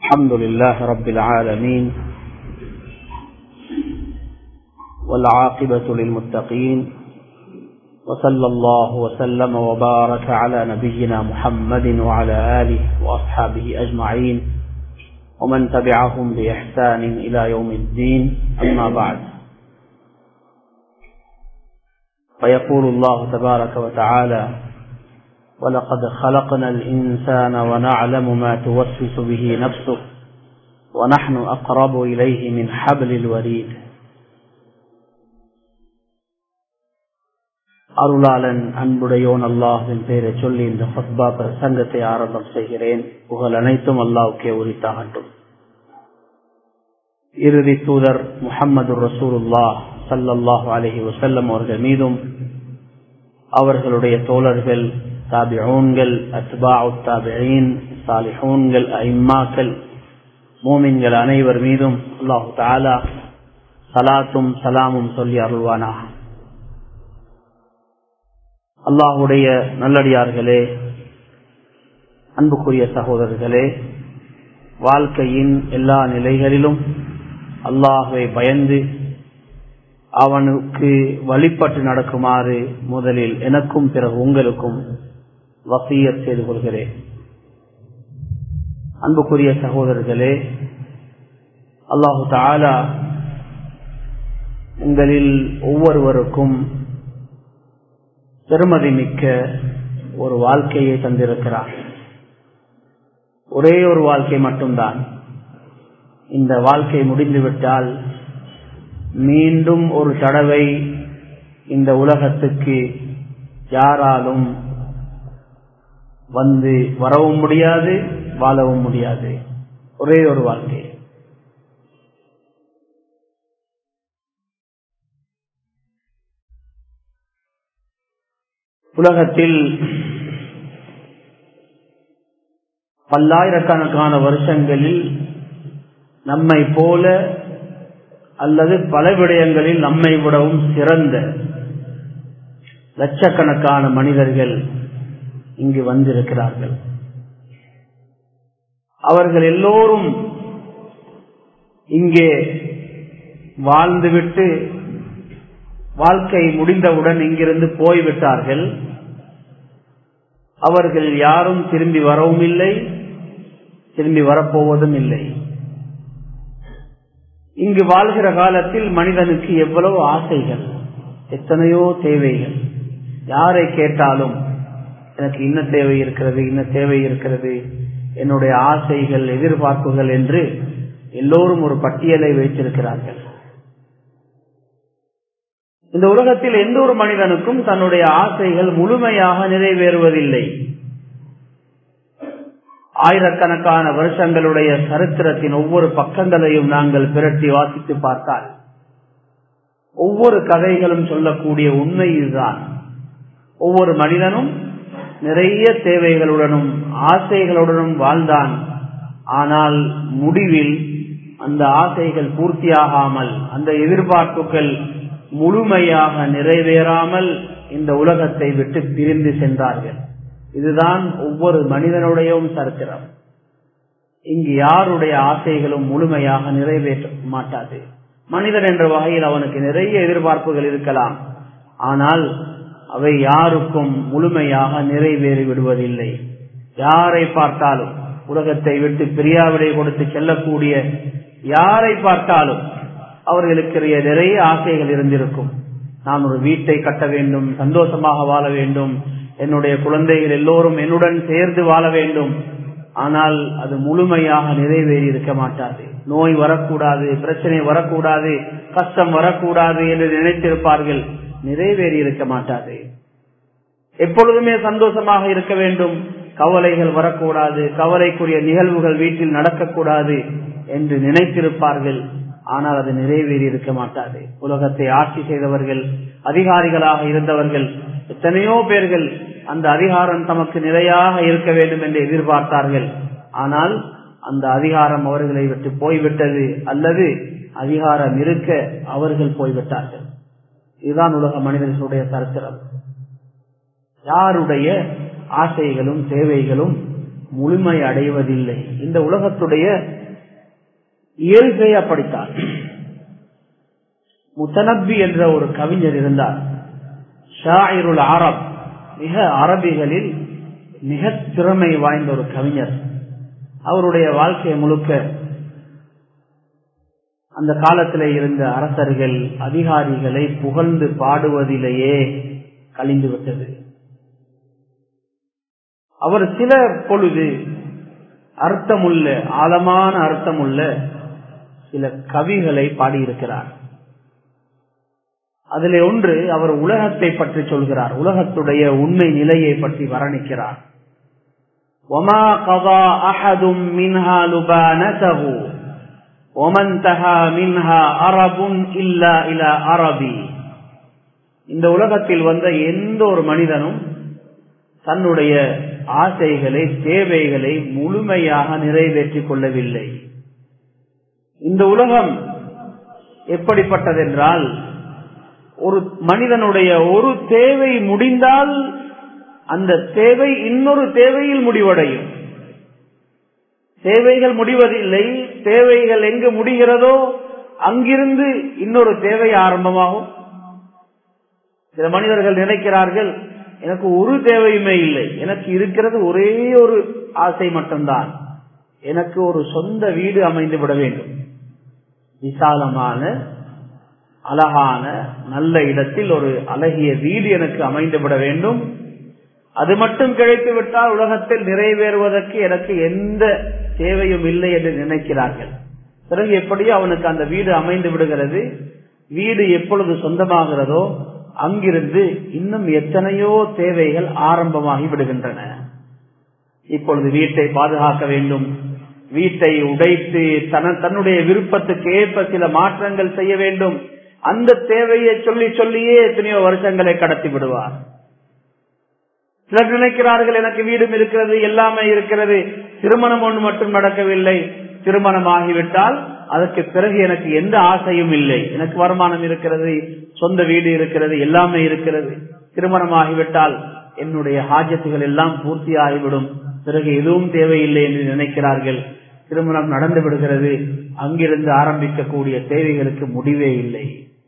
الحمد لله رب العالمين والعاقبة للمتقين وصلى الله وسلم وبارك على نبينا محمد وعلى آله وأصحابه أجمعين ومن تبعهم بإحسان إلى يوم الدين أما بعد فيقول الله تبارك وتعالى ولقد خلقنا الإنسان ونعلم ما توسوس به نفسه ونحن أقرب إليه من حبل الوريد அருளாளன் அன்புடையோன் அல்லாஹின் பெயரை சொல்லி இந்த ஹஸ்பா பிரசங்கத்தை ஆரம்பம் செய்கிறேன் புகழ் அனைத்தும் அல்லாவுக்கே உரித்தாகட்டும் இறுதி தூதர் முகமது ரசூலுல்லா சல்லல்லாஹு அலஹி வசல்லம் அவர்கள் மீதும் அவர்களுடைய தோழர்கள் தாபிஊன்கள் அத்பா தாபியின் சாலிஹூன்கள் ஐம்மாக்கள் மூமின்கள் அனைவர் மீதும் அல்லாஹு தாலா சலாத்தும் சலாமும் சொல்லி அருள்வானா அல்லாஹுடைய நல்லடியார்களே அன்புக்குரிய சகோதரர்களே வாழ்க்கையின் எல்லா நிலைகளிலும் அல்லாஹுவை பயந்து அவனுக்கு வழிபட்டு நடக்குமாறு முதலில் எனக்கும் பிறகு உங்களுக்கும் வசிய செய்து கொள்கிறேன் அன்புக்குரிய சகோதரர்களே அல்லாஹு தாலா உங்களில் ஒவ்வொருவருக்கும் பெருமதி மிக்க ஒரு வாழ்க்கையை தந்திருக்கிறார் ஒரே ஒரு வாழ்க்கை மட்டும்தான் இந்த வாழ்க்கை முடிந்துவிட்டால் மீண்டும் ஒரு தடவை இந்த உலகத்துக்கு யாராலும் வந்து வரவும் முடியாது வாழவும் முடியாது ஒரே ஒரு வாழ்க்கை உலகத்தில் பல்லாயிரக்கணக்கான வருஷங்களில் நம்மை போல அல்லது பல விடயங்களில் நம்மை விடவும் சிறந்த லட்சக்கணக்கான மனிதர்கள் இங்கு வந்திருக்கிறார்கள் அவர்கள் எல்லோரும் இங்கே வாழ்ந்துவிட்டு வாழ்க்கை முடிந்தவுடன் இங்கிருந்து போய்விட்டார்கள் அவர்கள் யாரும் திரும்பி வரவும் இல்லை திரும்பி வரப்போவதும் இல்லை இங்கு வாழ்கிற காலத்தில் மனிதனுக்கு எவ்வளவு ஆசைகள் எத்தனையோ தேவைகள் யாரை கேட்டாலும் எனக்கு இன்ன தேவை இருக்கிறது இன்ன தேவை இருக்கிறது என்னுடைய ஆசைகள் எதிர்பார்ப்புகள் என்று எல்லோரும் ஒரு பட்டியலை வைத்திருக்கிறார்கள் இந்த உலகத்தில் எந்த ஒரு மனிதனுக்கும் தன்னுடைய ஆசைகள் முழுமையாக நிறைவேறுவதில்லை ஆயிரக்கணக்கான வருஷங்களுடைய சரித்திரத்தின் ஒவ்வொரு பக்கங்களையும் நாங்கள் பிரட்டி வாசித்து பார்த்தால் ஒவ்வொரு கதைகளும் சொல்லக்கூடிய உண்மை இதுதான் ஒவ்வொரு மனிதனும் நிறைய தேவைகளுடனும் ஆசைகளுடனும் வாழ்ந்தான் ஆனால் முடிவில் அந்த ஆசைகள் பூர்த்தியாகாமல் அந்த எதிர்பார்ப்புகள் முழுமையாக நிறைவேறாமல் இந்த உலகத்தை விட்டு பிரிந்து சென்றார்கள் இதுதான் ஒவ்வொரு மனிதனுடையவும் சரித்திரம் இங்கு யாருடைய ஆசைகளும் முழுமையாக நிறைவேற்ற மாட்டாது மனிதன் என்ற வகையில் அவனுக்கு நிறைய எதிர்பார்ப்புகள் இருக்கலாம் ஆனால் அவை யாருக்கும் முழுமையாக நிறைவேறி விடுவதில்லை யாரை பார்த்தாலும் உலகத்தை விட்டு பிரியாவிடை கொடுத்து செல்லக்கூடிய யாரை பார்த்தாலும் அவர்களுக்கு நிறைய ஆசைகள் இருந்திருக்கும் நான் ஒரு வீட்டை கட்ட வேண்டும் சந்தோஷமாக வாழ வேண்டும் என்னுடைய குழந்தைகள் எல்லோரும் என்னுடன் சேர்ந்து வாழ வேண்டும் ஆனால் அது முழுமையாக நிறைவேறி இருக்க மாட்டாது நோய் வரக்கூடாது பிரச்சனை வரக்கூடாது கஷ்டம் வரக்கூடாது என்று நினைத்திருப்பார்கள் நிறைவேறி இருக்க மாட்டாது எப்பொழுதுமே சந்தோஷமாக இருக்க வேண்டும் கவலைகள் வரக்கூடாது கவலைக்குரிய நிகழ்வுகள் வீட்டில் நடக்கக்கூடாது என்று நினைத்திருப்பார்கள் ஆனால் அது நிறைவேறி இருக்க மாட்டாது உலகத்தை ஆட்சி செய்தவர்கள் அதிகாரிகளாக இருந்தவர்கள் எத்தனையோ பேர்கள் அந்த அதிகாரம் தமக்கு நிலையாக இருக்க வேண்டும் என்று எதிர்பார்த்தார்கள் ஆனால் அந்த அதிகாரம் அவர்களை விட்டு போய்விட்டது அல்லது அதிகாரம் இருக்க அவர்கள் போய்விட்டார்கள் இதுதான் உலக மனிதர்களுடைய சரித்திரம் யாருடைய ஆசைகளும் தேவைகளும் முழுமை அடைவதில்லை இந்த உலகத்துடைய இயல்பை அப்படித்தான் முத்தனப்பி என்ற ஒரு கவிஞர் இருந்தார் ஷாயிருல் அரப் மிக அரபிகளில் மிக திறமை வாய்ந்த ஒரு கவிஞர் அவருடைய வாழ்க்கை முழுக்க அந்த காலத்திலே இருந்த அரசர்கள் அதிகாரிகளை புகழ்ந்து பாடுவதிலேயே கழிந்து விட்டது அவர் சில பொழுது அர்த்தமுள்ள ஆழமான அர்த்தமுள்ள சில கவிகளை பாடியிருக்கிறார் அதில் ஒன்று அவர் உலகத்தை பற்றி சொல்கிறார் உலகத்துடைய உண்மை நிலையை பற்றி வர்ணிக்கிறார் وما قضى أحد منها لبانته ومن تهى منها عرب إلا إلى عربي இந்த உலகத்தில் வந்த எந்த ஒரு மனிதனும் தன்னுடைய ஆசைகளை தேவைகளை முழுமையாக நிறைவேற்றிக் கொள்ளவில்லை இந்த உலகம் எப்படிப்பட்டதென்றால் ஒரு மனிதனுடைய ஒரு தேவை முடிந்தால் அந்த தேவை இன்னொரு தேவையில் முடிவடையும் தேவைகள் முடிவதில்லை தேவைகள் எங்கு முடிகிறதோ அங்கிருந்து இன்னொரு தேவை ஆரம்பமாகும் சில மனிதர்கள் நினைக்கிறார்கள் எனக்கு ஒரு தேவையுமே இல்லை எனக்கு இருக்கிறது ஒரே ஒரு ஆசை மட்டும்தான் எனக்கு ஒரு சொந்த வீடு அமைந்து விட வேண்டும் விசாலமான அழகான நல்ல இடத்தில் ஒரு அழகிய வீடு எனக்கு அமைந்து விட வேண்டும் அது மட்டும் கிடைத்து விட்டால் உலகத்தில் நிறைவேறுவதற்கு எனக்கு எந்த தேவையும் இல்லை என்று நினைக்கிறார்கள் பிறகு எப்படியோ அவனுக்கு அந்த வீடு அமைந்து விடுகிறது வீடு எப்பொழுது சொந்தமாகிறதோ அங்கிருந்து இன்னும் எத்தனையோ தேவைகள் ஆரம்பமாகி விடுகின்றன இப்பொழுது வீட்டை பாதுகாக்க வேண்டும் வீட்டை உடைத்து தன்னுடைய விருப்பத்துக்கு ஏற்ப சில மாற்றங்கள் செய்ய வேண்டும் அந்த தேவையை சொல்லி சொல்லியே எத்தனையோ வருஷங்களை கடத்தி விடுவார் சிலர் நினைக்கிறார்கள் எனக்கு வீடும் இருக்கிறது எல்லாமே இருக்கிறது திருமணம் ஒன்று மட்டும் நடக்கவில்லை திருமணம் ஆகிவிட்டால் அதற்கு பிறகு எனக்கு எந்த ஆசையும் இல்லை எனக்கு வருமானம் இருக்கிறது சொந்த வீடு இருக்கிறது எல்லாமே இருக்கிறது திருமணம் ஆகிவிட்டால் என்னுடைய ஹாஜத்துகள் எல்லாம் பூர்த்தி ஆகிவிடும் பிறகு எதுவும் தேவையில்லை என்று நினைக்கிறார்கள் திருமணம் நடந்து விடுகிறது அங்கிருந்து ஆரம்பிக்கக்கூடிய தேவைகளுக்கு முடிவே இல்லை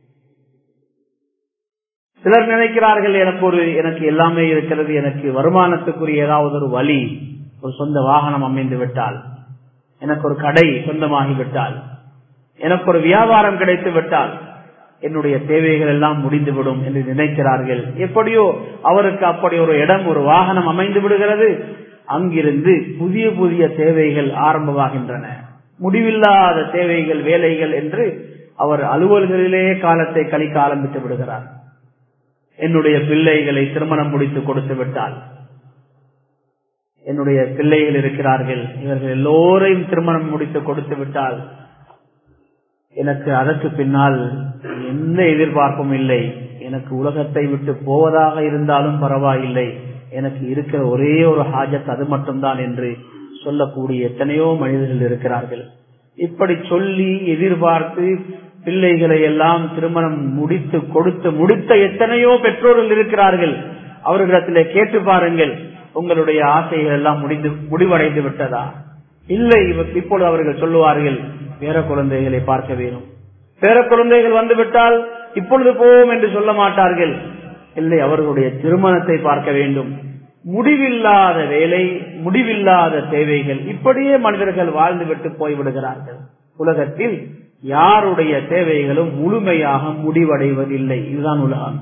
சிலர் நினைக்கிறார்கள் எனக்கு ஒரு எனக்கு எல்லாமே இருக்கிறது எனக்கு வருமானத்துக்குரிய ஏதாவது ஒரு வழி ஒரு சொந்த வாகனம் அமைந்து விட்டால் எனக்கு ஒரு கடை சொந்தமாகி விட்டால் எனக்கு ஒரு வியாபாரம் கிடைத்து விட்டால் என்னுடைய தேவைகள் எல்லாம் முடிந்துவிடும் என்று நினைக்கிறார்கள் எப்படியோ அவருக்கு அப்படி ஒரு இடம் ஒரு வாகனம் அமைந்து விடுகிறது அங்கிருந்து புதிய புதிய தேவைகள் ஆரம்பமாகின்றன முடிவில்லாத தேவைகள் வேலைகள் என்று அவர் அலுவல்களிலேயே காலத்தை கழிக்க ஆரம்பித்து விடுகிறார் என்னுடைய பிள்ளைகளை திருமணம் முடித்து கொடுத்து விட்டால் என்னுடைய பிள்ளைகள் இருக்கிறார்கள் இவர்கள் எல்லோரையும் திருமணம் முடித்து கொடுத்து விட்டால் எனக்கு அதற்கு பின்னால் எந்த எதிர்பார்ப்பும் இல்லை எனக்கு உலகத்தை விட்டு போவதாக இருந்தாலும் பரவாயில்லை எனக்கு இருக்கிற ஒரே ஒரு ஹாஜத் அது மட்டும்தான் என்று சொல்லக்கூடிய எத்தனையோ மனிதர்கள் இருக்கிறார்கள் இப்படி சொல்லி எதிர்பார்த்து பிள்ளைகளை எல்லாம் திருமணம் முடித்து கொடுத்து முடித்த எத்தனையோ பெற்றோர்கள் இருக்கிறார்கள் அவர்களிடத்திலே கேட்டு பாருங்கள் உங்களுடைய ஆசைகள் எல்லாம் முடிந்து முடிவடைந்து விட்டதா இல்லை இப்பொழுது அவர்கள் சொல்லுவார்கள் பேர குழந்தைகளை பார்க்க வேணும் பேர குழந்தைகள் வந்துவிட்டால் இப்பொழுது போவோம் என்று சொல்ல மாட்டார்கள் இல்லை அவர்களுடைய திருமணத்தை பார்க்க வேண்டும் முடிவில்லாத வேலை முடிவில்லாத தேவைகள் இப்படியே மனிதர்கள் வாழ்ந்துவிட்டு போய்விடுகிறார்கள் உலகத்தில் யாருடைய தேவைகளும் முழுமையாக முடிவடைவதில்லை இதுதான் உலகம்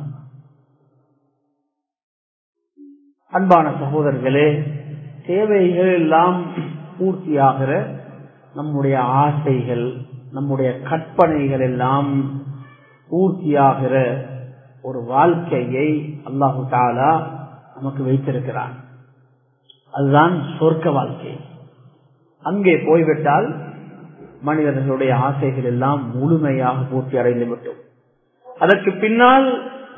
அன்பான சகோதரர்களே தேவைகள் எல்லாம் பூர்த்தியாகிற நம்முடைய ஆசைகள் நம்முடைய கற்பனைகள் எல்லாம் பூர்த்தியாகிற ஒரு வாழ்க்கையை அல்லாஹு தாலா நமக்கு வைத்திருக்கிறான் அதுதான் சொர்க்க வாழ்க்கை அங்கே போய்விட்டால் மனிதர்களுடைய ஆசைகள் எல்லாம் முழுமையாக பூர்த்தி அடைந்து விட்டோம் அதற்கு பின்னால்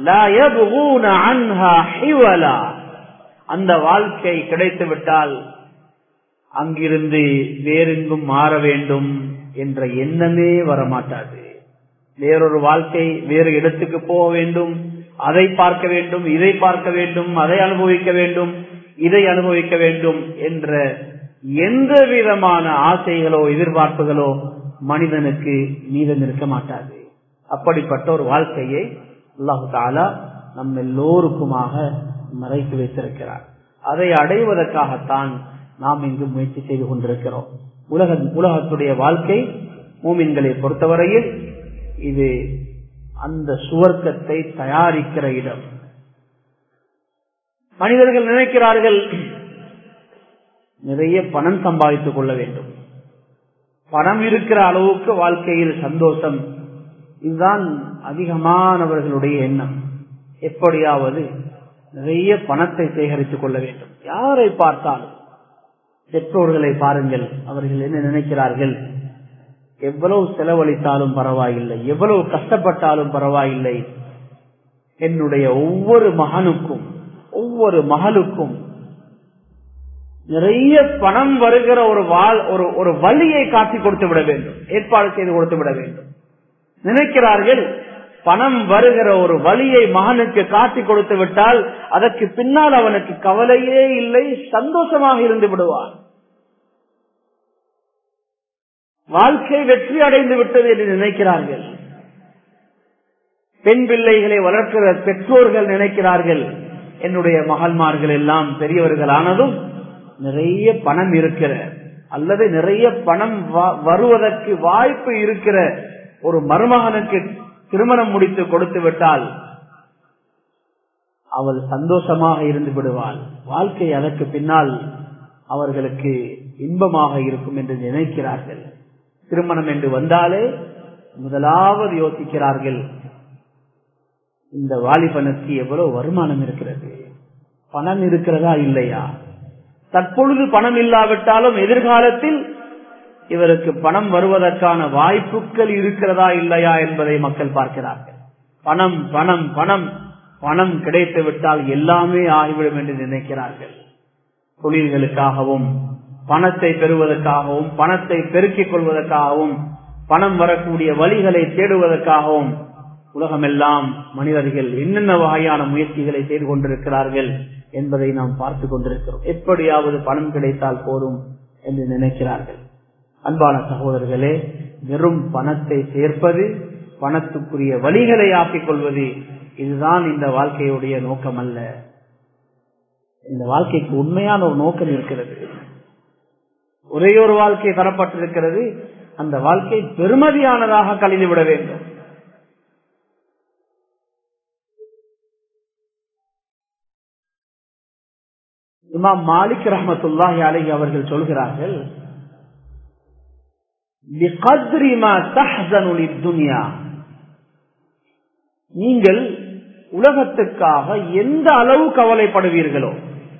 அந்த வாழ்க்கை கிடைத்து விட்டால் அங்கிருந்து வேறெங்கும் மாற வேண்டும் என்ற எண்ணமே வரமாட்டாது வேறொரு வாழ்க்கை வேறு இடத்துக்கு போக வேண்டும் அதை பார்க்க வேண்டும் இதை பார்க்க வேண்டும் அதை அனுபவிக்க வேண்டும் இதை அனுபவிக்க வேண்டும் என்ற எந்த விதமான ஆசைகளோ எதிர்பார்ப்புகளோ மனிதனுக்கு மீதம் இருக்க மாட்டாது அப்படிப்பட்ட ஒரு வாழ்க்கையை அல்லாஹு தாலா நம் எல்லோருக்குமாக மறைத்து வைத்திருக்கிறார் அதை அடைவதற்காகத்தான் நாம் இங்கு முயற்சி செய்து கொண்டிருக்கிறோம் உலக உலகத்துடைய வாழ்க்கை மூமின்களை பொறுத்தவரையில் இது அந்த சுவர்க்கத்தை தயாரிக்கிற இடம் மனிதர்கள் நினைக்கிறார்கள் நிறைய பணம் சம்பாதித்துக் கொள்ள வேண்டும் பணம் இருக்கிற அளவுக்கு வாழ்க்கையில் சந்தோஷம் இதுதான் அதிகமானவர்களுடைய எண்ணம் எப்படியாவது நிறைய பணத்தை சேகரித்துக் கொள்ள வேண்டும் யாரை பார்த்தாலும் பெற்றோர்களை பாருங்கள் அவர்கள் என்ன நினைக்கிறார்கள் எவ்வளவு செலவழித்தாலும் பரவாயில்லை எவ்வளவு கஷ்டப்பட்டாலும் பரவாயில்லை என்னுடைய ஒவ்வொரு மகனுக்கும் ஒவ்வொரு மகளுக்கும் நிறைய பணம் வருகிற ஒரு வாழ் ஒரு ஒரு வழியை காட்டி கொடுத்து விட வேண்டும் ஏற்பாடு செய்து கொடுத்து விட வேண்டும் நினைக்கிறார்கள் பணம் வருகிற ஒரு வழியை மகனுக்கு காட்டி கொடுத்து விட்டால் அதற்கு பின்னால் அவனுக்கு கவலையே இல்லை சந்தோஷமாக இருந்து விடுவான் வாழ்க்கை வெற்றி அடைந்து விட்டது என்று நினைக்கிறார்கள் பெண் பிள்ளைகளை வளர்க்கிற பெற்றோர்கள் நினைக்கிறார்கள் என்னுடைய மகள்மார்கள் எல்லாம் பெரியவர்கள் ஆனதும் நிறைய பணம் இருக்கிற அல்லது நிறைய பணம் வருவதற்கு வாய்ப்பு இருக்கிற ஒரு மருமகனுக்கு திருமணம் முடித்து கொடுத்து விட்டால் அவள் சந்தோஷமாக இருந்து விடுவாள் வாழ்க்கை அதற்கு பின்னால் அவர்களுக்கு இன்பமாக இருக்கும் என்று நினைக்கிறார்கள் திருமணம் என்று வந்தாலே முதலாவது யோசிக்கிறார்கள் இந்த வாலிபனுக்கு எவ்வளவு வருமானம் இருக்கிறது பணம் இருக்கிறதா இல்லையா தற்பொழுது பணம் இல்லாவிட்டாலும் எதிர்காலத்தில் இவருக்கு பணம் வருவதற்கான வாய்ப்புகள் இருக்கிறதா இல்லையா என்பதை மக்கள் பார்க்கிறார்கள் பணம் பணம் பணம் பணம் கிடைத்து விட்டால் எல்லாமே ஆகிவிடும் என்று நினைக்கிறார்கள் தொழில்களுக்காகவும் பணத்தை பெறுவதற்காகவும் பணத்தை பெருக்கிக் கொள்வதற்காகவும் பணம் வரக்கூடிய வழிகளை தேடுவதற்காகவும் உலகமெல்லாம் மனிதர்கள் என்னென்ன வகையான முயற்சிகளை செய்து கொண்டிருக்கிறார்கள் என்பதை நாம் பார்த்து கொண்டிருக்கிறோம் எப்படியாவது பணம் கிடைத்தால் போதும் என்று நினைக்கிறார்கள் அன்பான சகோதரர்களே வெறும் பணத்தை சேர்ப்பது பணத்துக்குரிய வழிகளை ஆக்கிக் கொள்வது இதுதான் இந்த வாழ்க்கையுடைய நோக்கம் அல்ல இந்த வாழ்க்கைக்கு உண்மையான ஒரு நோக்கம் இருக்கிறது ஒரே ஒரு வாழ்க்கை தரப்பட்டிருக்கிறது அந்த வாழ்க்கை பெருமதியானதாக கழிந்துவிட வேண்டும் இமாம் மாலிக் ரஹமத்துல்லாஹி அலஹி அவர்கள் சொல்கிறார்கள் நீங்கள் உலகத்துக்காக எந்த அளவு கவலைப்படுவீர்களோ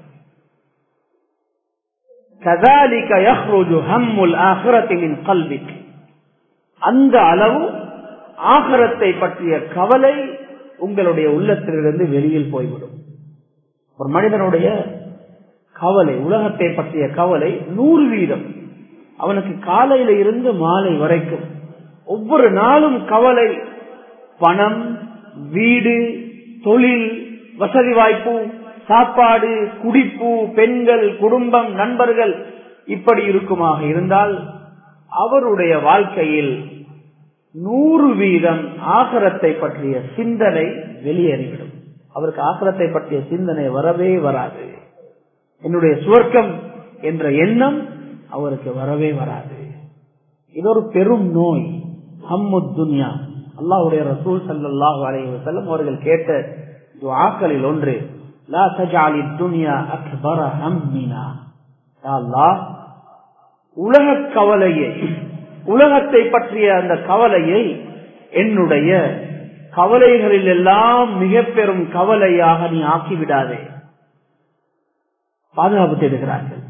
அந்த அளவு ஆகரத்தை பற்றிய கவலை உங்களுடைய உள்ளத்திலிருந்து வெளியில் போய்விடும் ஒரு மனிதனுடைய கவலை உலகத்தை பற்றிய கவலை நூறு வீதம் அவனுக்கு காலையில இருந்து மாலை வரைக்கும் ஒவ்வொரு நாளும் கவலை பணம் வீடு தொழில் வசதி வாய்ப்பு சாப்பாடு குடிப்பு பெண்கள் குடும்பம் நண்பர்கள் இப்படி இருக்குமாக இருந்தால் அவருடைய வாழ்க்கையில் நூறு வீதம் ஆகரத்தை பற்றிய சிந்தனை வெளியேறிவிடும் அவருக்கு ஆகரத்தை பற்றிய சிந்தனை வரவே வராது என்னுடைய சுவர்க்கம் என்ற எண்ணம் அவருக்கு வரவே வராது இது ஒரு பெரும் நோய் ஹம்முத் துன்யா அல்லாஹுடைய ரசூல் சல்லாஹூ அலைஹி வஸல்லம் அவர்கள் கேட்ட துஆக்களில் ஒன்று லா தஜாலி துன்யா அக்பர ஹம்மினா யா அல்லாஹ் உலக கவலையை உலகத்தை பற்றிய அந்த கவலையை என்னுடைய கவலைகளில் எல்லாம் மிக பெரும் கவலையாக நீ ஆக்கிவிடாதே பாதுகாப்பு தேடுகிறார்கள்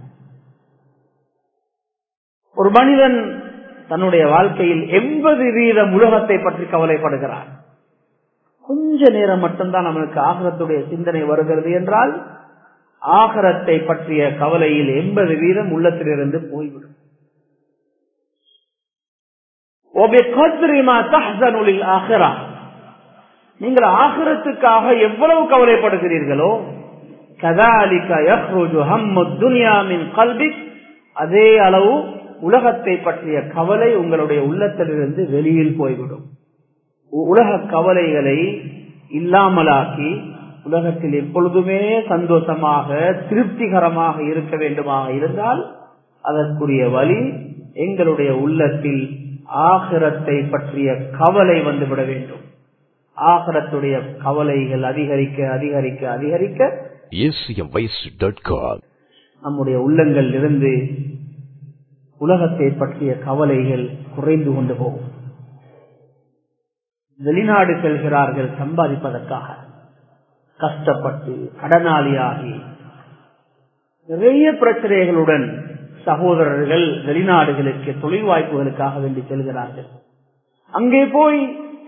ஒரு மனிதன் தன்னுடைய வாழ்க்கையில் எண்பது வீதம் உலகத்தை பற்றி கவலைப்படுகிறார் கொஞ்ச நேரம் மட்டும்தான் நம்மளுக்கு ஆகரத்துடைய சிந்தனை வருகிறது என்றால் ஆகரத்தை பற்றிய கவலையில் எண்பது வீதம் உள்ளத்திலிருந்து போய்விடும் நீங்கள் ஆகரத்துக்காக எவ்வளவு கவலைப்படுகிறீர்களோ கதாலிக்க யஹ்ருஜு ஹம்மு துன்யா மின் கல்பிக் அதே அளவு உலகத்தை பற்றிய கவலை உங்களுடைய உள்ளத்திலிருந்து வெளியில் போய்விடும் உலக கவலைகளை இல்லாமலாக்கி உலகத்தில் எப்பொழுதுமே சந்தோஷமாக திருப்திகரமாக இருக்க வேண்டுமாக இருந்தால் அதற்குரிய வழி எங்களுடைய உள்ளத்தில் ஆகிரத்தை பற்றிய கவலை வந்துவிட வேண்டும் ஆகரத்துடைய கவலைகள் அதிகரிக்க அதிகரிக்க அதிகரிக்க நம்முடைய உள்ளங்கள் இருந்து உலகத்தை பற்றிய கவலைகள் குறைந்து கொண்டு போகும் வெளிநாடு செல்கிறார்கள் சம்பாதிப்பதற்காக கஷ்டப்பட்டு கடனாளியாகி நிறைய பிரச்சனைகளுடன் சகோதரர்கள் வெளிநாடுகளுக்கு தொழில் வாய்ப்புகளுக்காக வேண்டி செல்கிறார்கள் அங்கே போய்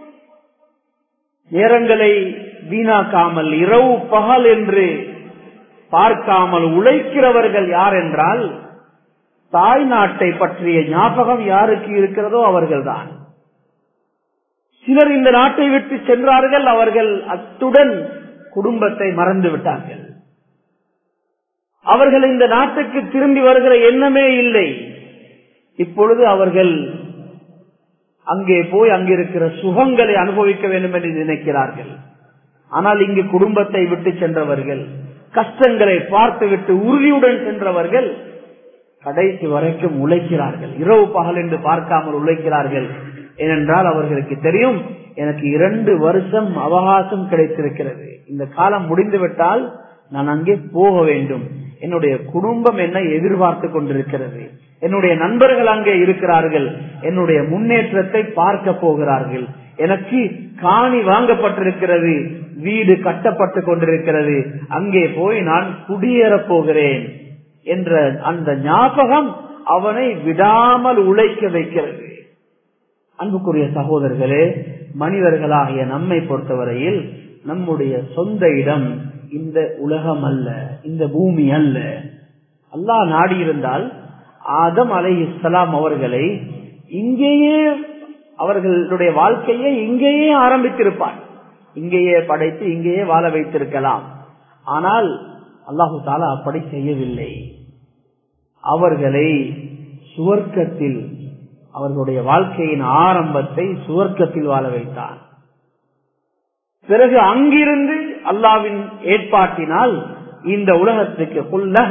நேரங்களை வீணாக்காமல் இரவு பகல் என்று பார்க்காமல் உழைக்கிறவர்கள் யார் என்றால் தாய் நாட்டை பற்றிய ஞாபகம் யாருக்கு இருக்கிறதோ அவர்கள்தான் சிலர் இந்த நாட்டை விட்டு சென்றார்கள் அவர்கள் அத்துடன் குடும்பத்தை மறந்து விட்டார்கள் அவர்கள் இந்த நாட்டுக்கு திரும்பி வருகிற எண்ணமே இல்லை இப்பொழுது அவர்கள் அங்கே போய் அங்கிருக்கிற சுகங்களை அனுபவிக்க வேண்டும் என்று நினைக்கிறார்கள் ஆனால் இங்கு குடும்பத்தை விட்டு சென்றவர்கள் கஷ்டங்களை பார்த்துவிட்டு உறுதியுடன் சென்றவர்கள் கடைசி வரைக்கும் உழைக்கிறார்கள் இரவு பகல் என்று பார்க்காமல் உழைக்கிறார்கள் ஏனென்றால் அவர்களுக்கு தெரியும் எனக்கு இரண்டு வருஷம் அவகாசம் கிடைத்திருக்கிறது இந்த காலம் முடிந்துவிட்டால் நான் அங்கே போக வேண்டும் என்னுடைய குடும்பம் என்ன எதிர்பார்த்து கொண்டிருக்கிறது என்னுடைய நண்பர்கள் அங்கே இருக்கிறார்கள் என்னுடைய முன்னேற்றத்தை பார்க்க போகிறார்கள் எனக்கு காணி வாங்கப்பட்டிருக்கிறது வீடு கட்டப்பட்டு கொண்டிருக்கிறது அங்கே போய் நான் குடியேறப் போகிறேன் என்ற அந்த ஞாபகம் அவனை விடாமல் உழைக்க வைக்கிறது அன்புக்குரிய சகோதரர்களே மனிதர்களாகிய நம்மை பொறுத்தவரையில் நம்முடைய சொந்த இடம் இந்த உலகம் அல்ல இந்த பூமி அல்ல அல்லாஹ் நாடி இருந்தால் ஆதம் அலை இஸ்லாம் அவர்களை இங்கேயே அவர்களுடைய வாழ்க்கையை இங்கேயே ஆரம்பித்திருப்பார் இங்கேயே படைத்து இங்கேயே வாழ வைத்திருக்கலாம் ஆனால் அல்லாஹு தாலா அப்படி செய்யவில்லை அவர்களை சுவர்க்கத்தில் அவர்களுடைய வாழ்க்கையின் ஆரம்பத்தை சுவர்க்கத்தில் வாழ வைத்தார் பிறகு அங்கிருந்து அல்லாவின் ஏற்பாட்டினால் இந்த உலகத்துக்கு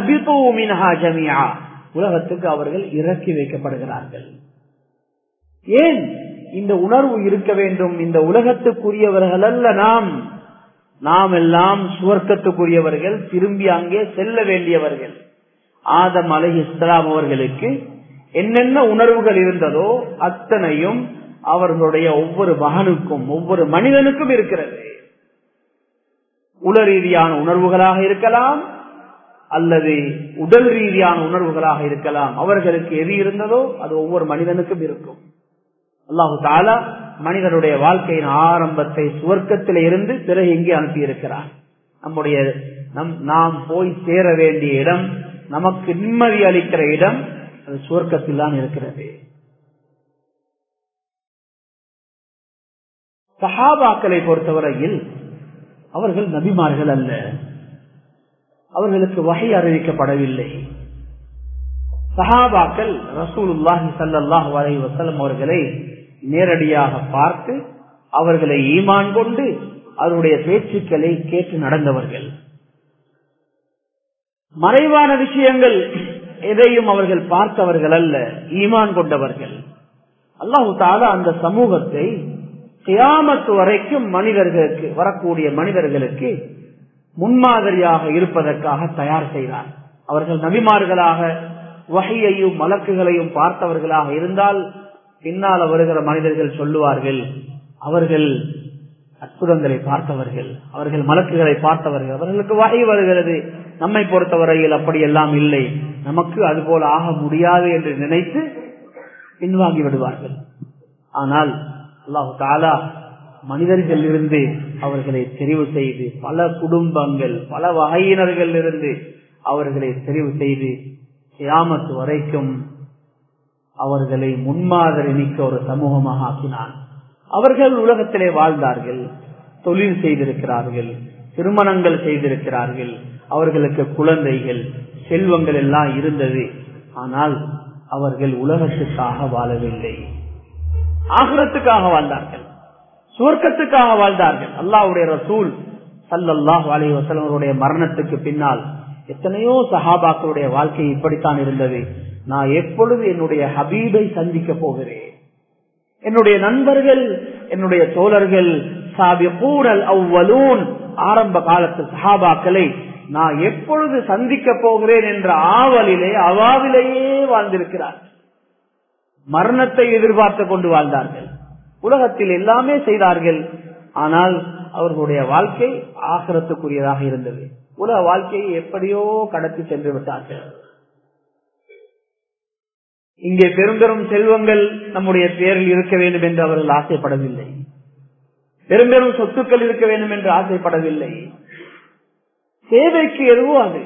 உலகத்துக்கு அவர்கள் இறக்கி வைக்கப்படுகிறார்கள் ஏன் இந்த உணர்வு இருக்க வேண்டும் இந்த உலகத்துக்குரியவர்கள் அல்ல நாம் நாம் எல்லாம் சுவர்க்கத்துக்குரியவர்கள் திரும்பி அங்கே செல்ல வேண்டியவர்கள் ஆதம் அலை இஸ்லாம் அவர்களுக்கு என்னென்ன உணர்வுகள் இருந்ததோ அத்தனையும் அவர்களுடைய ஒவ்வொரு மகனுக்கும் ஒவ்வொரு மனிதனுக்கும் இருக்கிறது உள ரீதியான உணர்வுகளாக இருக்கலாம் அல்லது உடல் ரீதியான உணர்வுகளாக இருக்கலாம் அவர்களுக்கு எது இருந்ததோ அது ஒவ்வொரு மனிதனுக்கும் இருக்கும் அல்லாஹு தாலா மனிதனுடைய வாழ்க்கையின் ஆரம்பத்தை சுவர்க்கத்தில் இருந்து பிறகு இங்கே அனுப்பியிருக்கிறார் நம்முடைய நம் நாம் போய் சேர வேண்டிய இடம் நமக்கு நிம்மதி அளிக்கிற இடம் அது சுவர்க்கத்தில் தான் இருக்கிறது சஹாபாக்களை பொறுத்தவரையில் அவர்கள் நபிமார்கள் அல்ல அவர்களுக்கு வகை அறிவிக்கப்படவில்லை சஹாபாக்கள் ரசூலுல்லாஹி சல்லாஹ் வரை வசலம் அவர்களை நேரடியாக பார்த்து அவர்களை ஈமான் கொண்டு அவருடைய பேச்சுக்களை கேட்டு நடந்தவர்கள் மறைவான விஷயங்கள் எதையும் அவர்கள் பார்த்தவர்கள் அல்ல ஈமான் கொண்டவர்கள் அல்லாஹு தாலா அந்த சமூகத்தை கியாமத்து வரைக்கும் மனிதர்களுக்கு வரக்கூடிய மனிதர்களுக்கு முன்மாதிரியாக இருப்பதற்காக தயார் செய்தார் அவர்கள் நபிமார்களாக வகையையும் மலக்குகளையும் பார்த்தவர்களாக இருந்தால் பின்னால் வருகிற மனிதர்கள் சொல்லுவார்கள் அவர்கள் அற்புதங்களை பார்த்தவர்கள் அவர்கள் மலக்குகளை பார்த்தவர்கள் அவர்களுக்கு வகை வருகிறது நம்மை பொறுத்தவரையில் அப்படி எல்லாம் இல்லை நமக்கு அதுபோல ஆக முடியாது என்று நினைத்து பின்வாங்கி விடுவார்கள் ஆனால் அல்லாஹு தாலா மனிதர்கள் இருந்து அவர்களை தெரிவு செய்து பல குடும்பங்கள் பல வகையினர்கள் இருந்து அவர்களை தெரிவு செய்து கியாமத்து வரைக்கும் அவர்களை முன்மாதிரி மிக்க ஒரு சமூகமாக ஆக்கினான் அவர்கள் உலகத்திலே வாழ்ந்தார்கள் தொழில் செய்திருக்கிறார்கள் திருமணங்கள் செய்திருக்கிறார்கள் அவர்களுக்கு குழந்தைகள் செல்வங்கள் எல்லாம் இருந்தது ஆனால் அவர்கள் உலகத்துக்காக வாழவில்லை ஆகரத்துக்காக வாழ்ந்தார்கள் சுவர்க்கத்துக்காக வாழ்ந்தார்கள் அல்லாவுடைய ரசூல் சல்லல்லாஹ் அலி வசலவருடைய மரணத்துக்கு பின்னால் எத்தனையோ சஹாபாக்களுடைய வாழ்க்கை இப்படித்தான் இருந்தது நான் எப்பொழுது என்னுடைய ஹபீபை சந்திக்க போகிறேன் என்னுடைய நண்பர்கள் என்னுடைய தோழர்கள் அவ்வலூன் ஆரம்ப காலத்து சஹாபாக்களை நான் எப்பொழுது சந்திக்க போகிறேன் என்ற ஆவலிலே அவாவிலேயே வாழ்ந்திருக்கிறார் மரணத்தை எதிர்பார்த்து கொண்டு வாழ்ந்தார்கள் உலகத்தில் எல்லாமே செய்தார்கள் ஆனால் அவர்களுடைய வாழ்க்கை ஆசிரத்துக்குரியதாக இருந்தது உலக வாழ்க்கையை எப்படியோ கடத்தி சென்று விட்டார்கள் இங்கே பெரும் பெரும் செல்வங்கள் நம்முடைய பேரில் இருக்க வேண்டும் என்று அவர்கள் ஆசைப்படவில்லை பெரும் பெரும் சொத்துக்கள் இருக்க வேண்டும் என்று ஆசைப்படவில்லை தேவைக்கு எதுவோ அது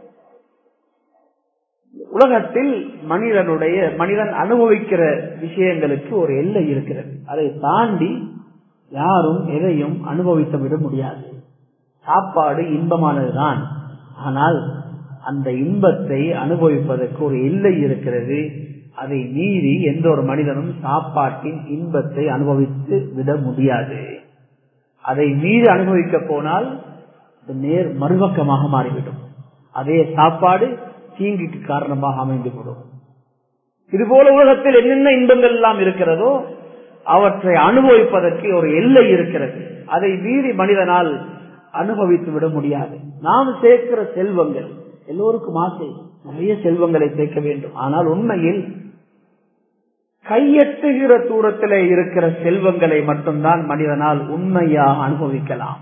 உலகத்தில் மனிதனுடைய மனிதன் அனுபவிக்கிற விஷயங்களுக்கு ஒரு எல்லை இருக்கிறது அதை தாண்டி யாரும் எதையும் அனுபவித்து விட முடியாது சாப்பாடு இன்பமானதுதான் ஆனால் அந்த இன்பத்தை அனுபவிப்பதற்கு ஒரு எல்லை இருக்கிறது அதை மீறி எந்த ஒரு மனிதனும் சாப்பாட்டின் இன்பத்தை அனுபவித்து விட முடியாது அதை மீறி அனுபவிக்க போனால் நேர் மறுபக்கமாக மாறிவிடும் அதே சாப்பாடு தீங்குக்கு காரணமாக அமைந்துவிடும் இதுபோல உலகத்தில் என்னென்ன இன்பங்கள் எல்லாம் இருக்கிறதோ அவற்றை அனுபவிப்பதற்கு ஒரு எல்லை இருக்கிறது அதை மீறி மனிதனால் அனுபவித்து விட முடியாது நாம் சேர்க்கிற செல்வங்கள் எல்லோருக்கும் ஆசை நிறைய செல்வங்களை சேர்க்க வேண்டும் ஆனால் உண்மையில் கையெட்டுகிற தூரத்தில் இருக்கிற செல்வங்களை மட்டும்தான் மனிதனால் உண்மையாக அனுபவிக்கலாம்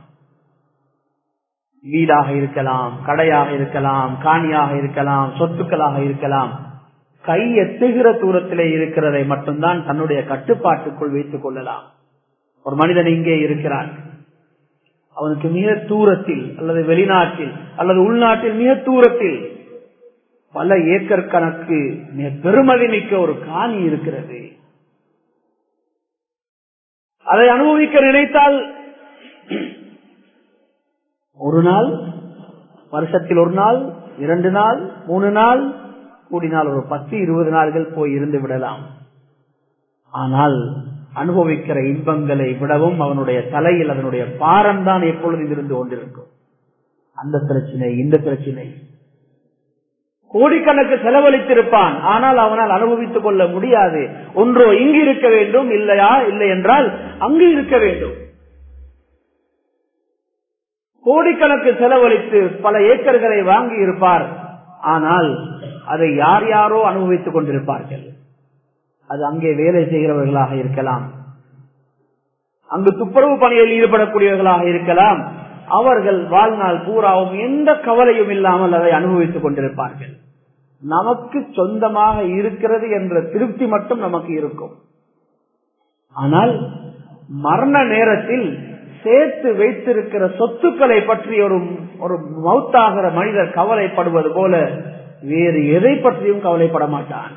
வீடாக இருக்கலாம் கடையாக இருக்கலாம் காணியாக இருக்கலாம் சொத்துக்களாக இருக்கலாம் கை எட்டுகிற தூரத்திலே இருக்கிறதை மட்டும்தான் தன்னுடைய கட்டுப்பாட்டுக்குள் வைத்துக் கொள்ளலாம் ஒரு மனிதன் இங்கே இருக்கிறான் அவனுக்கு மிக தூரத்தில் அல்லது வெளிநாட்டில் அல்லது உள்நாட்டில் மிக தூரத்தில் பல ஏக்கர் கணக்கு மிக பெருமதி மிக்க ஒரு காணி இருக்கிறது அதை அனுபவிக்க நினைத்தால் ஒரு நாள் வருஷத்தில் ஒரு நாள் இரண்டு நாள் மூணு நாள் கூடினால் ஒரு பத்து இருபது நாள்கள் போய் இருந்து விடலாம் ஆனால் அனுபவிக்கிற இன்பங்களை விடவும் அவனுடைய தலையில் அதனுடைய பாரம் தான் எப்பொழுதும் இருந்து கொண்டிருக்கும் அந்த பிரச்சனை இந்த பிரச்சனை கோடிக்கணக்கு செலவழித்திருப்பான் ஆனால் அவனால் அனுபவித்துக் கொள்ள முடியாது ஒன்றோ இங்கு இருக்க வேண்டும் இல்லையா இல்லை என்றால் அங்கு இருக்க வேண்டும் கோடிக்கணக்கு செலவழித்து பல ஏக்கர்களை வாங்கி இருப்பார் ஆனால் அதை யார் யாரோ அனுபவித்துக் கொண்டிருப்பார்கள் அது அங்கே வேலை செய்கிறவர்களாக இருக்கலாம் அங்கு துப்புரவு பணியில் ஈடுபடக்கூடியவர்களாக இருக்கலாம் அவர்கள் வாழ்நாள் பூராவும் எந்த கவலையும் இல்லாமல் அதை அனுபவித்துக் கொண்டிருப்பார்கள் நமக்கு சொந்தமாக இருக்கிறது என்ற திருப்தி மட்டும் நமக்கு இருக்கும் ஆனால் மரண நேரத்தில் சேர்த்து வைத்திருக்கிற சொத்துக்களை பற்றி ஒரு ஒரு மௌத்தாகிற மனிதர் கவலைப்படுவது போல வேறு எதை பற்றியும் கவலைப்பட மாட்டான்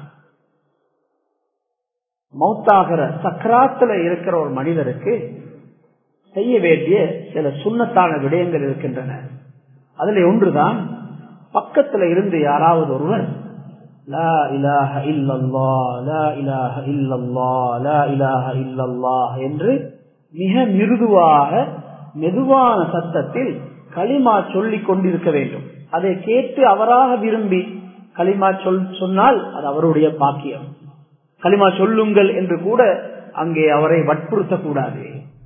மௌத்தாகிற சக்கராத்துல இருக்கிற ஒரு மனிதருக்கு செய்ய வேண்டிய சில சுண்ணத்தான விடயங்கள் இருக்கின்றன அதுல ஒன்றுதான் பக்கத்துல இருந்து யாராவது ஒருவர் லா இலாஹ இல்லல்லா லா இலாஹ இல்லல்லா லா இலாஹ இல்லல்லா என்று மிக மிருதுவாக மெதுவான சத்தத்தில் களிமா சொல்லிக் கொண்டிருக்க வேண்டும் அதை கேட்டு அவராக விரும்பி களிமா சொல் சொன்னால் அது அவருடைய பாக்கியம் களிமா சொல்லுங்கள் என்று கூட அங்கே அவரை வற்புறுத்தக்கூடாது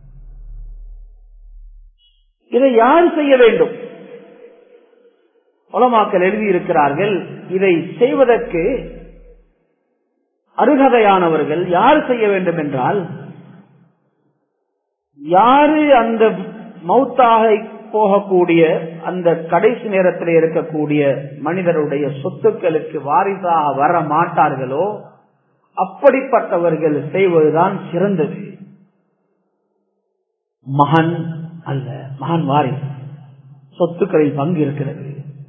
இதை யார் செய்ய வேண்டும் உலமாக்கள் எழுதியிருக்கிறார்கள் இதை செய்வதற்கு அருகதையானவர்கள் யார் செய்ய வேண்டும் என்றால் யாரு அந்த மௌத்தாக போகக்கூடிய அந்த கடைசி நேரத்தில் இருக்கக்கூடிய மனிதருடைய சொத்துக்களுக்கு வாரிசாக வர மாட்டார்களோ அப்படிப்பட்டவர்கள் செய்வதுதான் சிறந்தது மகன் அல்ல மகன் வாரிசு சொத்துக்களில் பங்கு இருக்கிறது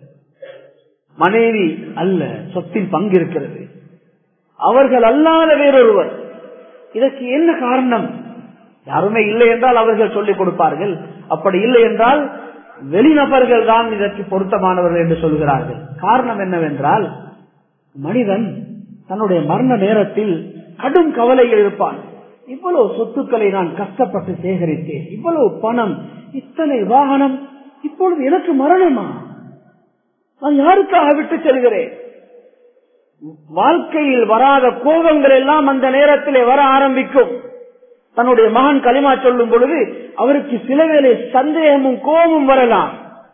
மனைவி அல்ல சொத்தில் பங்கு இருக்கிறது அவர்கள் அல்லாத வேறொருவர் இதற்கு என்ன காரணம் யாருமே இல்லை என்றால் அவர்கள் சொல்லிக் கொடுப்பார்கள் அப்படி இல்லை என்றால் வெளிநபர்கள் தான் இதற்கு பொருத்தமானவர்கள் என்று சொல்கிறார்கள் காரணம் என்னவென்றால் மனிதன் தன்னுடைய மரண நேரத்தில் கடும் கவலையில் இருப்பான் இவ்வளவு சொத்துக்களை நான் கஷ்டப்பட்டு சேகரித்தேன் இவ்வளவு பணம் இத்தனை வாகனம் இப்பொழுது எனக்கு மரணமா நான் யாருக்காக விட்டு செல்கிறேன் வாழ்க்கையில் வராத கோபங்கள் எல்லாம் அந்த நேரத்திலே வர ஆரம்பிக்கும் தன்னுடைய மகன் களிமா சொல்லும் பொழுது அவருக்கு சில வேளை சந்தேகமும் கோபமும் வரலாம்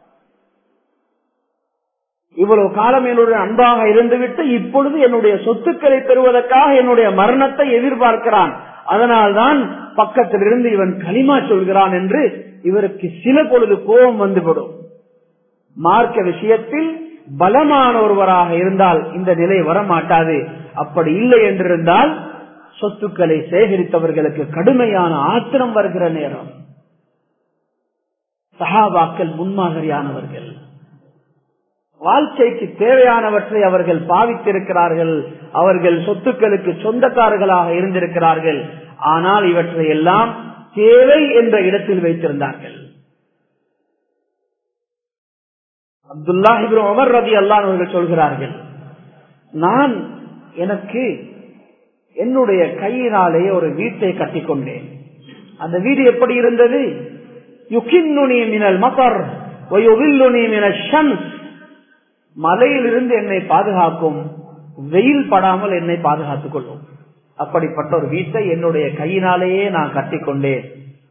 இவ்வளவு காலம் என்னுடைய அன்பாக இருந்துவிட்டு இப்பொழுது என்னுடைய சொத்துக்களை பெறுவதற்காக என்னுடைய மரணத்தை எதிர்பார்க்கிறான் அதனால்தான் பக்கத்தில் இருந்து இவன் களிமா சொல்கிறான் என்று இவருக்கு சில பொழுது கோபம் வந்துவிடும் மார்க்க விஷயத்தில் பலமான ஒருவராக இருந்தால் இந்த நிலை வரமாட்டாது அப்படி இல்லை என்றிருந்தால் சொத்துக்களை சேகரித்தவர்களுக்கு கடுமையான ஆத்திரம் வருகிற நேரம் சகாபாக்கள் முன்மாதிரியானவர்கள் வாழ்க்கைக்கு தேவையானவற்றை அவர்கள் பாவித்திருக்கிறார்கள் அவர்கள் சொத்துக்களுக்கு சொந்தக்காரர்களாக இருந்திருக்கிறார்கள் ஆனால் இவற்றை எல்லாம் தேவை என்ற இடத்தில் வைத்திருந்தார்கள் அப்துல்லாஹிபின் உமர் ரதி அல்லான் அவர்கள் சொல்கிறார்கள் நான் எனக்கு என்னுடைய கையினாலே ஒரு வீட்டை கட்டிக்கொண்டேன் அந்த வீடு எப்படி இருந்தது யுகின்னுனி மினல் மகர் மினல் ஷம்ஸ் மலையிலிருந்து என்னை பாதுகாக்கும் வெயில் படாமல் என்னை பாதுகாத்துக் கொள்ளும் அப்படிப்பட்ட ஒரு வீட்டை என்னுடைய கையினாலேயே நான் கட்டிக்கொண்டேன்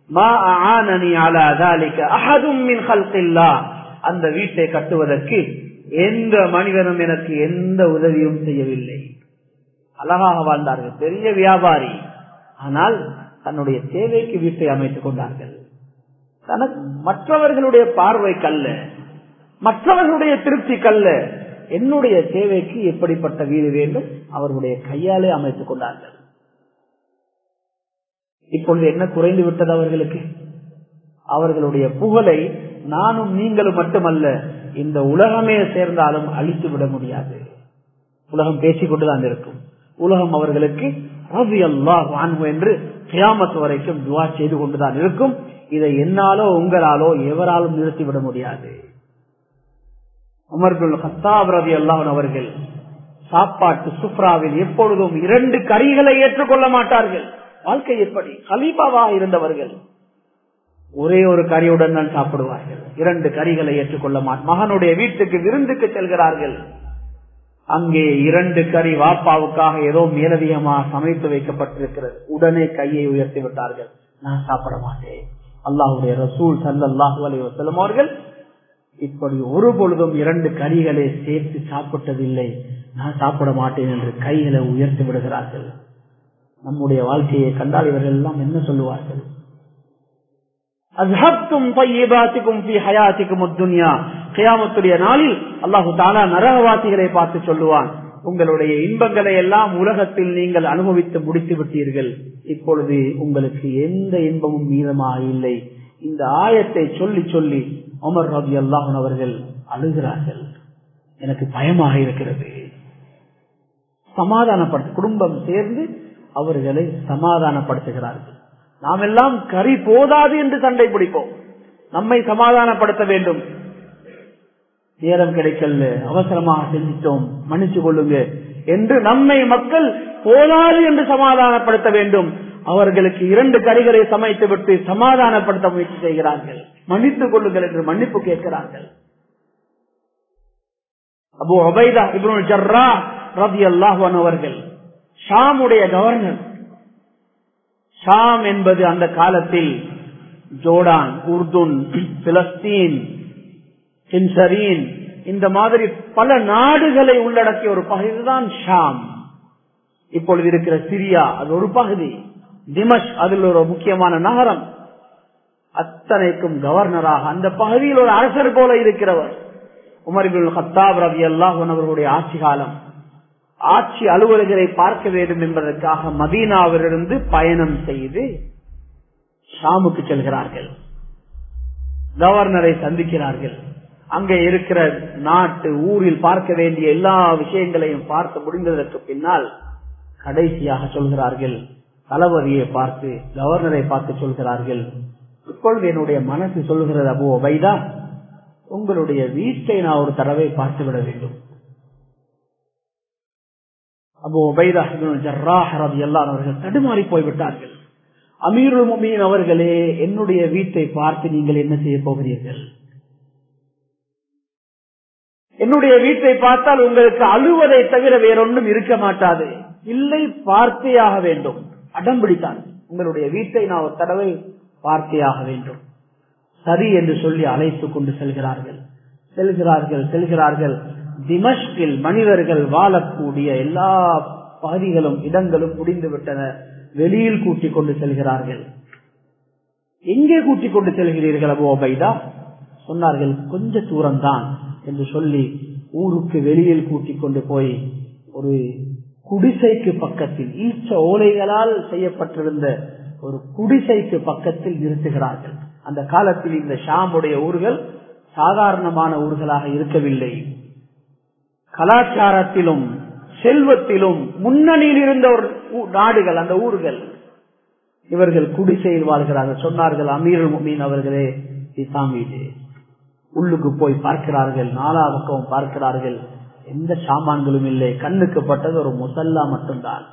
அந்த வீட்டை கட்டுவதற்கு எந்த மனிதனும் எனக்கு எந்த உதவியும் செய்யவில்லை அழகாக வாழ்ந்தார்கள் பெரிய வியாபாரி ஆனால் தன்னுடைய தேவைக்கு வீட்டை அமைத்துக் கொண்டார்கள் தனக்கு மற்றவர்களுடைய பார்வை கல்ல மற்றவர்களுடைய திருப்தி கல்ல என்னுடைய தேவைக்கு எப்படிப்பட்ட வீடு வேண்டும் அவர்களுடைய கையாலே அமைத்துக் கொண்டார்கள் இப்பொழுது என்ன குறைந்து விட்டது அவர்களுக்கு அவர்களுடைய புகழை நானும் நீங்களும் மட்டுமல்ல இந்த உலகமே சேர்ந்தாலும் அழித்து விட முடியாது உலகம் பேசிக் கொண்டுதான் இருக்கும் உலகம் அவர்களுக்கு ரவி அல்லாஹ் என்று கியாமத்து வரைக்கும் துவா செய்து கொண்டுதான் இருக்கும் இதை என்னாலோ உங்களாலோ எவராலும் நிறுத்திவிட முடியாது உமர்கள் ஹத்தாப் ரவி அல்லாஹன் அவர்கள் சாப்பாட்டு சுப்ராவில் எப்பொழுதும் இரண்டு கறிகளை ஏற்றுக்கொள்ள மாட்டார்கள் வாழ்க்கை எப்படி கலீபாவாக இருந்தவர்கள் ஒரே ஒரு கறியுடன் தான் சாப்பிடுவார்கள் இரண்டு கறிகளை ஏற்றுக்கொள்ள மாட்டார் மகனுடைய வீட்டுக்கு விருந்துக்கு செல்கிறார்கள் அங்கே இரண்டு கறி வாப்பாவுக்காக ஏதோ மேலதிகமாக சமைத்து வைக்கப்பட்டிருக்கிறது உடனே கையை உயர்த்தி விட்டார்கள் நான் சாப்பிட மாட்டேன் அல்லாஹுடைய ரசூல் சல்லாஹூ அலி வசலம் அவர்கள் இப்படி ஒரு பொழுதும் இரண்டு கறிகளை சேர்த்து சாப்பிட்டதில்லை நான் சாப்பிட மாட்டேன் என்று கைகளை உயர்த்தி விடுகிறார்கள் நம்முடைய வாழ்க்கையை கண்டால் இவர்கள் எல்லாம் என்ன சொல்லுவார்கள் நாளில் அல்லாஹு தாலா நரகவாசிகளை பார்த்து சொல்லுவான் உங்களுடைய இன்பங்களை எல்லாம் உலகத்தில் நீங்கள் அனுபவித்து முடித்து விட்டீர்கள் இப்பொழுது உங்களுக்கு எந்த இன்பமும் மீதமாக இல்லை இந்த ஆயத்தை சொல்லி சொல்லி அமர் ரபி அல்லாஹன் அவர்கள் அழுகிறார்கள் எனக்கு பயமாக இருக்கிறது சமாதானப்படுத்த குடும்பம் சேர்ந்து அவர்களை சமாதானப்படுத்துகிறார்கள் நாம் எல்லாம் கறி போதாது என்று சண்டை பிடிப்போம் நம்மை சமாதானப்படுத்த வேண்டும் நேரம் கிடைக்கல அவசரமாக செஞ்சிட்டோம் மன்னிச்சு கொள்ளுங்க என்று நம்மை மக்கள் போதாது என்று சமாதானப்படுத்த வேண்டும் அவர்களுக்கு இரண்டு கறிகளை சமைத்து விட்டு சமாதானப்படுத்த முயற்சி செய்கிறார்கள் மன்னித்துக் கொள்ளுங்கள் என்று மன்னிப்பு கேட்கிறார்கள் அபு அபைதா இப்னு ஜர்ரா ரவி அல்லாஹன் அவர்கள் ஷாமுடைய கவர்னர் ஷாம் என்பது அந்த காலத்தில் ஜோர்டான் உர்துன் பிலஸ்தீன் ஹின்சரீன் இந்த மாதிரி பல நாடுகளை உள்ளடக்கிய ஒரு பகுதிதான் ஷாம் இப்பொழுது இருக்கிற சிரியா அது ஒரு பகுதி திமஷ் அதில் ஒரு முக்கியமான நகரம் அத்தனைக்கும் கவர்னராக அந்த பகுதியில் ஒரு அரசர் போல இருக்கிறவர் உமர்பின் ஹத்தாப் ரவி அல்லாஹன் அவர்களுடைய ஆட்சி காலம் ஆட்சி அலுவலர்களை பார்க்க வேண்டும் என்பதற்காக மதீனாவிலிருந்து பயணம் செய்து ஷாமுக்கு செல்கிறார்கள் கவர்னரை சந்திக்கிறார்கள் அங்கே இருக்கிற நாட்டு ஊரில் பார்க்க வேண்டிய எல்லா விஷயங்களையும் பார்த்து முடிந்ததற்கு பின்னால் கடைசியாக சொல்கிறார்கள் தளபதியை பார்த்து கவர்னரை பார்த்து சொல்கிறார்கள் இப்பொழுது என்னுடைய மனசு சொல்கிறது அபு வைதா உங்களுடைய வீட்டை நான் ஒரு தடவை பார்த்து விட வேண்டும் அபு உபைதா ஜர்ராஹ் ரலியல்லாஹு அவர்கள் தடுமாறி போய்விட்டார்கள் அமீருல் முமீன் அவர்களே என்னுடைய வீட்டை பார்த்து நீங்கள் என்ன செய்ய போகிறீர்கள் என்னுடைய வீட்டை பார்த்தால் உங்களுக்கு அழுவதை தவிர வேறொன்றும் இருக்க மாட்டாது இல்லை பார்த்தேயாக வேண்டும் அடம் பிடித்தான் உங்களுடைய வீட்டை நான் ஒரு தடவை பார்த்தேயாக வேண்டும் சரி என்று சொல்லி அழைத்துக் கொண்டு செல்கிறார்கள் செல்கிறார்கள் செல்கிறார்கள் திமஷ்கில் மனிதர்கள் வாழக்கூடிய எல்லா பகுதிகளும் இடங்களும் முடிந்து விட்டன வெளியில் கூட்டிக் கொண்டு செல்கிறார்கள் எங்கே கூட்டிக் கொண்டு செல்கிறீர்கள் அபு அபைதா சொன்னார்கள் கொஞ்ச தூரம்தான் என்று சொல்லி ஊருக்கு வெளியில் கூட்டிக் கொண்டு போய் ஒரு குடிசைக்கு பக்கத்தில் ஈச்ச ஓலைகளால் செய்யப்பட்டிருந்த ஒரு குடிசைக்கு பக்கத்தில் நிறுத்துகிறார்கள் அந்த காலத்தில் இந்த ஷாமுடைய ஊர்கள் சாதாரணமான ஊர்களாக இருக்கவில்லை கலாச்சாரத்திலும் செல்வத்திலும் முன்னணியில் இருந்த ஒரு நாடுகள் அந்த ஊர்கள் இவர்கள் குடிசையில் வாழ்கிறார்கள் சொன்னார்கள் அமீர் மீன் அவர்களே இசாம் வீடு உள்ளுக்கு போய் பார்க்கிறார்கள் நாலா பக்கம் பார்க்கிறார்கள் எந்த சாமான்களும் இல்லை கண்ணுக்கு பட்டது ஒரு முசல்லா மட்டும்தான்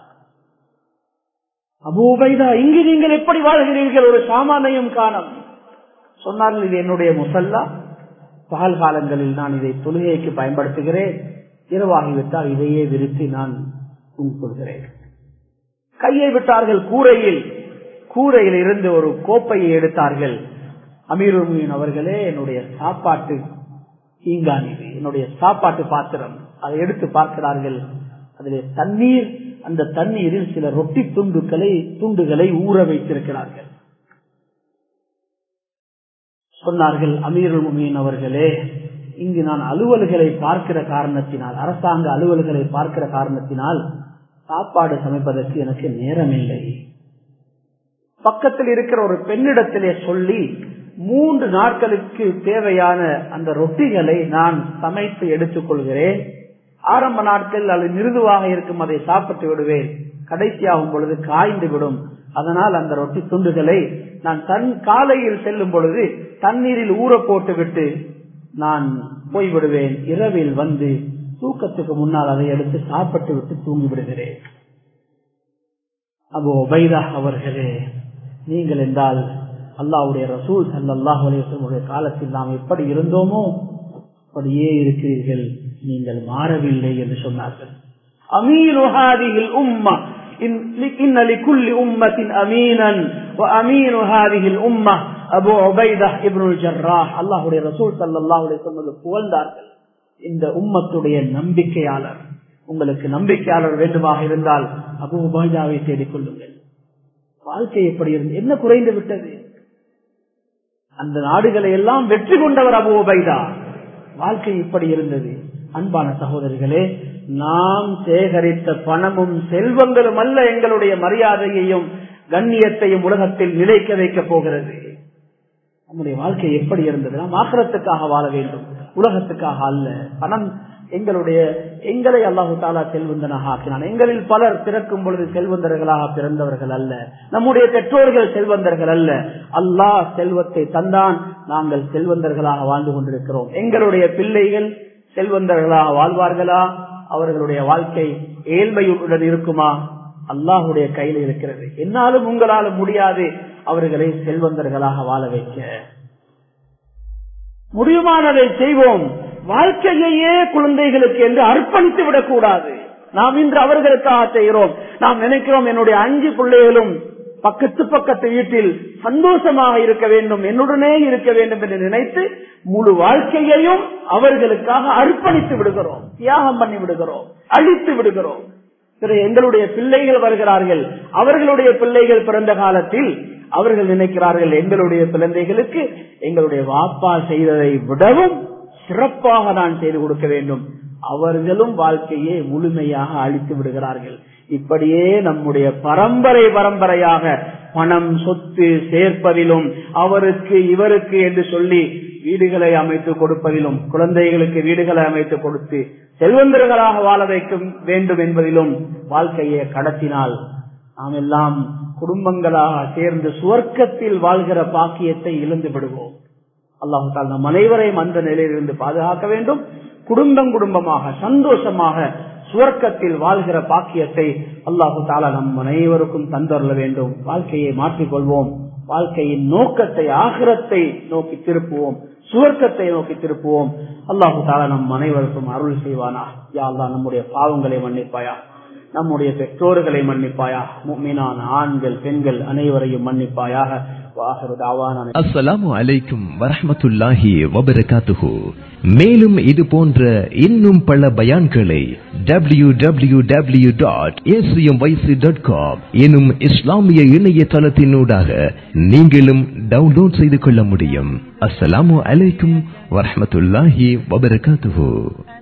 அபூபைதா இங்கு நீங்கள் எப்படி வாழ்கிறீர்கள் ஒரு சாமானையும் காணும் சொன்னார்கள் இது என்னுடைய முசல்லா பகல் காலங்களில் நான் இதை தொழுகைக்கு பயன்படுத்துகிறேன் இரவாகிவிட்டால் இதையே விரித்து நான் கொள்கிறேன் கையை விட்டார்கள் கூரையில் கூரையில் இருந்து ஒரு கோப்பையை எடுத்தார்கள் அமீருமின் அவர்களே என்னுடைய சாப்பாட்டு ஈங்கான் இது என்னுடைய சாப்பாட்டு பாத்திரம் அதை எடுத்து பார்க்கிறார்கள் அதிலே தண்ணீர் அந்த தண்ணீரில் சில ரொட்டி துண்டுகளை துண்டுகளை ஊற வைத்திருக்கிறார்கள் சொன்னார்கள் அமீருல் முமீன் அவர்களே இங்கு நான் அலுவல்களை பார்க்கிற காரணத்தினால் அரசாங்க அலுவல்களை பார்க்கிற காரணத்தினால் சாப்பாடு சமைப்பதற்கு எனக்கு நேரமில்லை பக்கத்தில் இருக்கிற ஒரு பெண்ணிடத்திலே சொல்லி மூன்று நாட்களுக்கு தேவையான அந்த ரொட்டிகளை நான் சமைத்து எடுத்துக் கொள்கிறேன் ஆரம்ப நாட்கள் அது மிருதுவாக இருக்கும் அதை சாப்பிட்டு விடுவேன் கடைசியாகும் பொழுது காய்ந்து விடும் அதனால் அந்த ரொட்டி துண்டுகளை நான் தன் காலையில் செல்லும் பொழுது தண்ணீரில் ஊற போட்டு விட்டு நான் போய்விடுவேன் இரவில் வந்து தூக்கத்துக்கு முன்னால் அதை எடுத்து சாப்பிட்டு விட்டு தூங்கி விடுகிறேன் அபோ பைதா அவர்களே நீங்கள் என்றால் அல்லாவுடைய ரசூல் சல்லாஹ் அலையுடைய காலத்தில் நாம் எப்படி இருந்தோமோ அப்படியே இருக்கிறீர்கள் நீங்கள் மாறவில்லை என்று சொன்னார்கள் அமீர் உம்மா إن لكل أمة أمينا وأمين هذه الأمة أبو عبيدة ابن الجراح الله رسول صلى الله عليه وسلم புகழ்ந்தார்கள் இந்த உம்மத்துடைய நம்பிக்கையாளர் உங்களுக்கு நம்பிக்கையாளர் வேண்டுமாக இருந்தால் அபு உபைதாவை தேடிக் கொள்ளுங்கள் வாழ்க்கை எப்படி இருந்து என்ன குறைந்து விட்டது அந்த நாடுகளை எல்லாம் வெற்றி கொண்டவர் அபு உபைதா வாழ்க்கை இப்படி இருந்தது அன்பான சகோதரிகளே நாம் சேகரித்த பணமும் செல்வங்களும் அல்ல எங்களுடைய மரியாதையையும் கண்ணியத்தையும் உலகத்தில் நிலைக்க வைக்கப் போகிறது நம்முடைய வாழ்க்கை எப்படி இருந்தது நாம் ஆக்கிரத்துக்காக வாழ வேண்டும் உலகத்துக்காக அல்ல பணம் எங்களுடைய எங்களை அல்லாஹு தாலா செல்வந்தனாக ஆக்கினான் எங்களில் பலர் பிறக்கும் பொழுது செல்வந்தர்களாக பிறந்தவர்கள் அல்ல நம்முடைய பெற்றோர்கள் செல்வந்தர்கள் அல்ல அல்லாஹ் செல்வத்தை தந்தான் நாங்கள் செல்வந்தர்களாக வாழ்ந்து கொண்டிருக்கிறோம் எங்களுடைய பிள்ளைகள் செல்வந்தர்களாக வாழ்வார்களா அவர்களுடைய வாழ்க்கை ஏழ்மையுடன் இருக்குமா அல்லாஹுடைய கையில் இருக்கிறது என்னாலும் உங்களாலும் முடியாது அவர்களை செல்வந்தர்களாக வாழ வைக்க முடியுமானதை செய்வோம் வாழ்க்கையையே குழந்தைகளுக்கு என்று அர்ப்பணித்து விடக்கூடாது நாம் இன்று அவர்களுக்காக செய்கிறோம் நாம் நினைக்கிறோம் என்னுடைய அஞ்சு பிள்ளைகளும் பக்கத்து பக்கத்து வீட்டில் சந்தோஷமாக இருக்க வேண்டும் என்னுடனே இருக்க வேண்டும் என்று நினைத்து முழு வாழ்க்கையையும் அவர்களுக்காக அர்ப்பணித்து விடுகிறோம் தியாகம் பண்ணி விடுகிறோம் அழித்து விடுகிறோம் எங்களுடைய பிள்ளைகள் வருகிறார்கள் அவர்களுடைய பிள்ளைகள் பிறந்த காலத்தில் அவர்கள் நினைக்கிறார்கள் எங்களுடைய குழந்தைகளுக்கு எங்களுடைய வாப்பா செய்ததை விடவும் சிறப்பாக நான் செய்து கொடுக்க வேண்டும் அவர்களும் வாழ்க்கையை முழுமையாக அழித்து விடுகிறார்கள் இப்படியே நம்முடைய பரம்பரை பரம்பரையாக பணம் சொத்து சேர்ப்பதிலும் அவருக்கு இவருக்கு என்று சொல்லி வீடுகளை அமைத்து கொடுப்பதிலும் குழந்தைகளுக்கு வீடுகளை அமைத்து கொடுத்து செல்வந்தர்களாக வாழ வைக்க வேண்டும் என்பதிலும் வாழ்க்கையை கடத்தினால் நாம் எல்லாம் குடும்பங்களாக சேர்ந்து சுவர்க்கத்தில் வாழ்கிற பாக்கியத்தை இழந்து விடுவோம் அல்லாஹால் நம் அனைவரையும் அந்த நிலையிலிருந்து பாதுகாக்க வேண்டும் குடும்பம் குடும்பமாக சந்தோஷமாக சுவர்க்கத்தில் வாழ்கிற பாக்கியத்தை அல்லாஹு தாலா நம் அனைவருக்கும் தந்தரல வேண்டும் வாழ்க்கையை மாற்றிக்கொள்வோம் வாழ்க்கையின் நோக்கத்தை ஆகிரத்தை நோக்கி திருப்புவோம் சுவர்க்கத்தை நோக்கி திருப்புவோம் அல்லாஹு தாலா நம் அனைவருக்கும் அருள் செய்வானா யா அல்லாஹ் நம்முடைய பாவங்களை மன்னிப்பாயா நம்முடைய பெற்றோர்களை மன்னிப்பாயா மீனான ஆண்கள் பெண்கள் அனைவரையும் மன்னிப்பாயாக வாஹரு தாவான அஸ்ஸலாமு அலைக்கும் வரஹ்மத்துல்லாஹி வபரகாத்துஹு மேலும் இது போன்ற இன்னும் பல பயான்களை W W W dot dot com எனும் இஸ்லாமிய இணையதளத்தினூடாக நீங்களும் டவுன்லோட் செய்து கொள்ள முடியும் அஸ்ஸலாமு அலைக்கும் வரஹ்மத்துல்லாஹி வபரகாத்துஹு